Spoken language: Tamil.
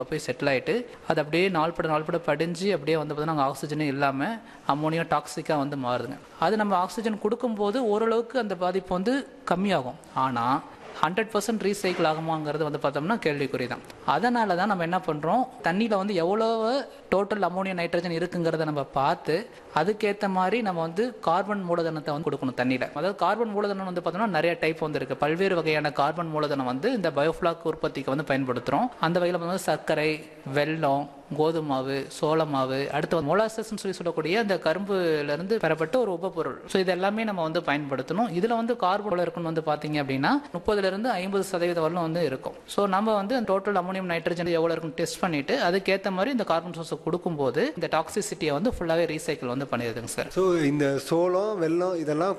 போய் செட்டில் ஆகிட்டு அது அப்படியே நாள்பட நாள்பட படிஞ்சு அப்படியே வந்து பார்த்தீங்கன்னா அங்கே ஆக்சிஜனே இல்லாமல் அம்மோனியா டாக்ஸிக்காக வந்து மாறுதுங்க அது நம்ம ஆக்சிஜன் கொடுக்கும்போது ஓரளவுக்கு அந்த பாதிப்பு வந்து கம்மியாகும் ஆனால் ஹண்ட்ரட் பர்சன்ட் ரீசைக்கிள் ஆகுமாங்கிறது வந்து பார்த்தோம்னா கேள்விக்குறி தான் அதனால தான் நம்ம என்ன பண்ணுறோம் தண்ணியில் வந்து எவ்வளோ டோட்டல் அமோனியம் நைட்ரஜன் இருக்குங்கிறத நம்ம பார்த்து அதுக்கேற்ற மாதிரி நம்ம வந்து கார்பன் மூலதனத்தை வந்து கொடுக்கணும் தண்ணியில் அதாவது கார்பன் மூலதனம் வந்து பார்த்தோம்னா நிறைய டைப் வந்து இருக்குது பல்வேறு வகையான கார்பன் மூலதனம் வந்து இந்த பயோஃப்ளாக் உற்பத்திக்கு வந்து பயன்படுத்துகிறோம் அந்த வகையில் வந்து சர்க்கரை வெல்லம் கோதுமை மாவு சோள மாவு அடுத்து வந்து மொலாசஸ்ன்னு சொல்லி சொல்லக்கூடிய அந்த கரும்புலேருந்து பெறப்பட்ட ஒரு உபப்பொருள் ஸோ இது எல்லாமே நம்ம வந்து பயன்படுத்தணும் இதில் வந்து கார்பன் இருக்குன்னு வந்து பார்த்தீங்க அப்படின்னா முப்பதுலேருந்து ஐம்பது சதவீதம் வரலும் வந்து இருக்கும் ஸோ நம்ம வந்து டோட்டல் அமோனியம் நைட்ரஜன் எவ்வளோ இருக்குன்னு டெஸ்ட் பண்ணிட்டு அதுக்கேற்ற மாதிரி இந்த கார்பன் சோர்ஸை கொடுக்கும்போது இந்த டாக்ஸிசிட்டியை வந்து ஃபுல்லாகவே ரீசைக்கிள் வந்து பண்ணிடுதுங்க சார் ஸோ இந்த சோளம் வெல்லம் இதெல்லாம்